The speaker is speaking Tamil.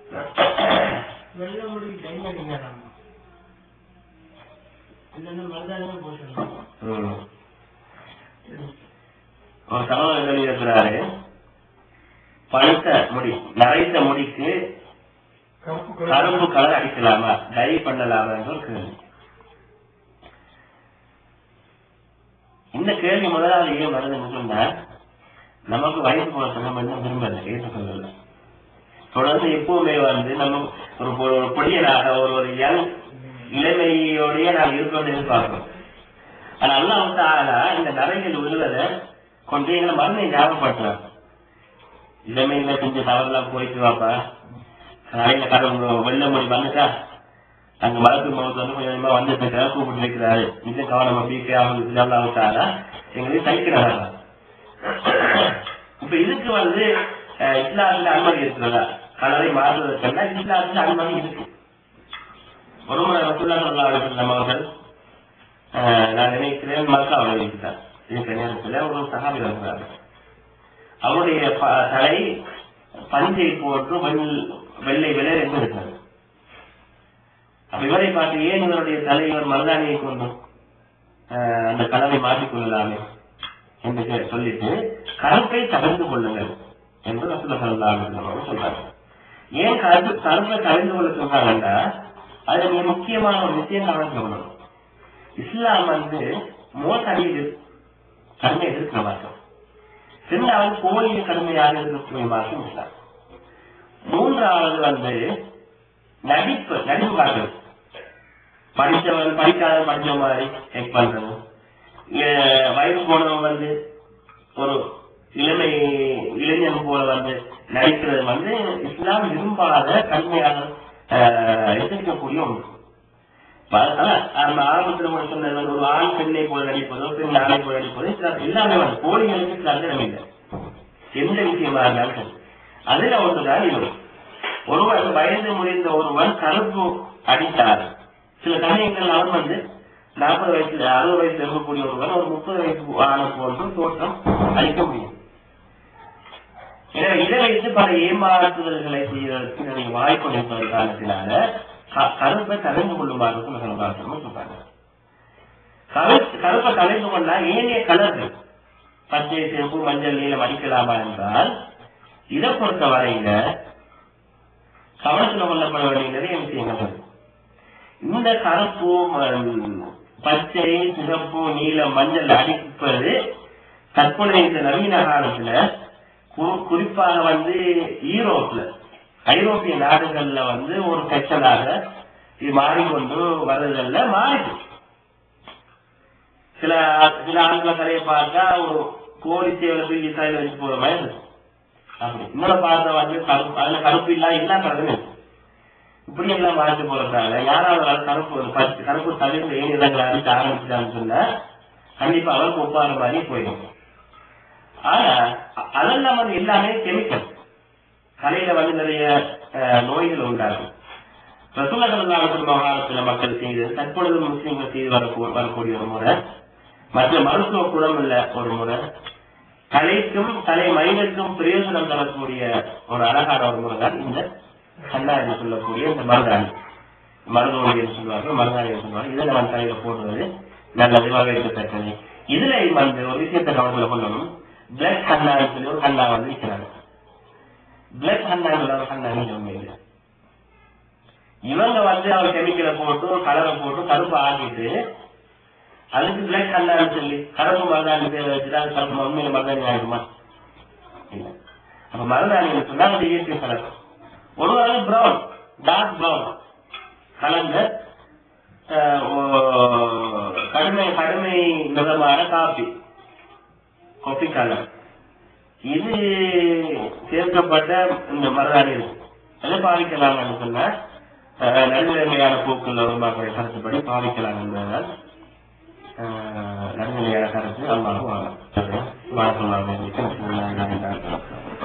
வெள்ள முடி டைம் அடிக்கிறாங்க இல்லைன்னா மருதானே போட்டுருந்தோம் ம். ஒரு சகோதரர் எழுதியிருக்கிறாரு பழுத்த முடி நரைத்த முடிக்கு கருப்பு கரும்பு கலர் அடிக்கலாமா டை பண்ணலாமா என்ற ஒரு கேள்வி இந்த கேள்வி முதலாவது ஏன் வருதுன்னு சொன்னா நமக்கு வயசு போற சமயம் என்ன விரும்பல ஏற்றுக்கொள்ளல தொடர்ந்து எப்பவுமே வந்து நம்ம ஒரு பொ- ஒரு பொடியனாக ஒரு ஒரு யங் இளமையோடய நாம் இருக்கணும்னு எதிர்பார்க்கிறோம் ஆனா அல்லாஹ் தாலா இந்த நரைகள் விழுவதை கொண்டு எங்களை மருந்தை ஞாபகப்படுத்துறாங்க இளமையில கொஞ்சம் தவறுலாம் போயிட்டு வாப்பா காலையில கடவுள் வெள்ள மொழி வந்துட்டா அங்க மரத்து முகத்து வந்து கொஞ்சம் கொஞ்சமா வந்துட்டு கூப்பிட்டு வைக்கிறாரு மிக கவனமா பீக்கே அவங்க அல்லாவுக்காரா எங்களுக்கு சைக்கிறாங்க இப்ப இதுக்கு வந்து அஹ், இஸ்லாத்துல அனுமதி இருக்கிறதா கலரை மாற்றுவதற்கென்னா இஸ்லாத்துல அனுமதி இருக்கு ஒரு முறை ரசூல்லா ஸல்லல்லாஹு அலைஹி வஸல்லம் அவர்கள் அஹ், நான் நினைக்கிறேன் மக்காவில் இருக்கிறார் இருக்கிற நேரத்தில் ஒரு சகாபி வருகிறார் அவருடைய ப- தலை பஞ்சை போன்று வெள்- வெள்ளை வெள்ளை என்று இருக்கிறது அப்ப இவரை பார்த்து ஏன் இவருடைய தலைவர் மருதாணியை கொண்டு அஹ், அந்த கலவை மாற்றிக் கொள்ளலாமே என்று கே- சொல்லிட்டு கருப்பை தகர்ந்து கொள்ளுங்கள் என்று ரசூலுல்லாஹி ஸல்லல்லாஹு அலைஹி வஸல்லம் அவர்கள் சொல்றாங்க ஏன் கருப்பு கருப்பை தகர்ந்து கொள்ள சொல்றாங்கன்னா அதுல மிக முக்கியமான ஒரு விஷயம் கவனிக்க கொள்ளணும் இஸ்லாம் வந்து மோசடியில் கடுமை எதிர்க்கிற மார்க்கம் இரண்டாவது போலிய கடுமையாக எதிர்க்கக்கூடிய மார்க்கம் இஸ்லாம் மூன்றாவது வந்து நடிப்பு நடிப்பு காட்டுறது படிச்சவன் படிக்காதவன் படிச்ச மாதிரி செக் பண்றது இ- வயசு போனவன் வந்து ஒரு இளமை இளைஞன் போல வந்து நடிக்கிறது வந்து இஸ்லாம் விரும்பாத கடுமையாக ஆஹ், எதிர்க்கக்கூடிய ஒன்று ப- அதான், நம்ம ஆரம்பத்தில் கூட சொன்னது வந்து ஒரு ஆண் பெண்ணை போல நடிப்பதோ பெண் ஆணை போல நடிப்பதோ இஸ்லாம் எல்லாமே வந்து போலிகளுக்கு இஸ்லாத்தில் இடமில்லை எந்த விஷயமா இருந்தாலும் சரி அதுல ஒன்றுதான் இது ஒருவன் வயது முடிந்த ஒருவன் கருப்பு அடித்தார் சில சமயங்கள் அவன் வந்து நாற்பது வயசுல அறுபது வயசுல இருக்கக்கூடிய ஒருவன் ஒரு முப்பது வயசு ஆன போன்று தோற்றம் அளிக்க முடியும் எனவே இதை வைத்து பல ஏமாற்றுதல்களை செய்வதற்கு நிறைய வாய்ப்பு இருப்பது காரணத்தினால க- கருப்பை கலைந்து கொள்ளுமாறு சொல்லணும் சொல்றாங்க கரு- கருப்பை கலைந்து கொண்டா ஏனைய கலர்கள் பச்சை சிவப்பு மஞ்சள் நீளம் அடிக்கலாமா என்றால் இதை பொறுத்த வரையில கவனத்தில் கொள்ளப்பட வேண்டிய நிறைய விஷயங்கள் இருக்கு. இந்த கருப்பு ம- பச்சை சிவப்பு நீலம் மஞ்சள் அடிப்பது தற்போதைய இந்த நவீன காலத்துல கு- குறிப்பாக வந்து ஈரோப்ல ஐரோப்பிய நாடுகள்ல வந்து ஒரு கச்சலாக இது மாறிக்கொண்டு வருதல்ல மாறிட்டு சில சில ஆண்களை கதையை பார்த்தா ஒரு கோழி சேவலை தூக்கி சைடுல வச்சு போற மாதிரி இருக்கு. அப்படி இன்னொரு பார்த்தா வந்து கருப்பு அதுல கருப்பு இல்லா எல்லா கலருமே இருக்கு. இப்படி எல்லாம் மாற்றி போறதால யாராவது ஒரு ஆள் கருப்பு ஒரு பத்து கருப்பு தவிர்த்து ஏன் இடங்களை அடிக்க ஆரம்பிச்சுட்டான்னு சொன்னா கண்டிப்பா அவருக்கு ஒப்பாத மாதிரி போயிடும் ஆனா அ- அதெல்லாம் வந்து எல்லாமே கெமிக்கல் கலையில வந்து நிறைய அஹ், நோய்கள் உண்டாகும் ரசூலகல்லாஹு மகாலத்துல மக்கள் செய்து தற்பொழுது முஸ்லீம்கள் செய்து வரக்கூ- வரக்கூடிய ஒரு முறை மற்ற மருத்துவ குணம் உள்ள ஒரு முறை கலைக்கும் கலை மனிதனுக்கும் பிரயோஜனம் தரக்கூடிய ஒரு அழகான ஒரு முறை தான் இந்த கண்ணா என்று சொல்லக்கூடிய இந்த மருதாணி மருதோணி என்று சொல்லுவாங்க மருதாணி என்று சொல்லுவாங்க இதை நம்ம தலையில போடுறது நல்லது வரவேற்கத்தக்கது இதுல வந்து ஒரு விஷயத்தை கவனத்துல கொள்ளணும் பிளட் கண்ணான்னு சொல்லி ஒரு கண்ணா வந்து விற்கிறாங்க பிளட் கண்ணாங்கிற ஒரு கண்ணா உண்மையில இவங்க வந்து அவர் கெமிக்கலை போட்டு ஒரு கலரை போட்டு கருப்பு ஆக்கிட்டு அதுக்கு பிளட் கண்ணான்னு சொல்லி கருப்பு மருதாணி பேர் வச்சுட்டு அது கருப்பு உண்மையில மருதாணி ஆகிடுமா இல்ல அப்ப மருதாணி சொன்னா அது இயற்கை கலர் ஒரு வந்து பிரவுன் டார்க் பிரவுன் கலந்த அஹ், ஓ- கடுமை கடுமை நிறமான காபி காபி கலர் இது சேர்க்கப்பட்ட இந்த மருதாணி இருக்கு அதை பாவிக்கலாம்னு சொன்னா அஹ், நடுநிலைமையான பூக்கள் உருவாக்குற கருத்துப்படி பாவிக்கலாம் என்பதால் அஹ், நடுநிலையான கருத்து அல்லாஹ் வணக்கம்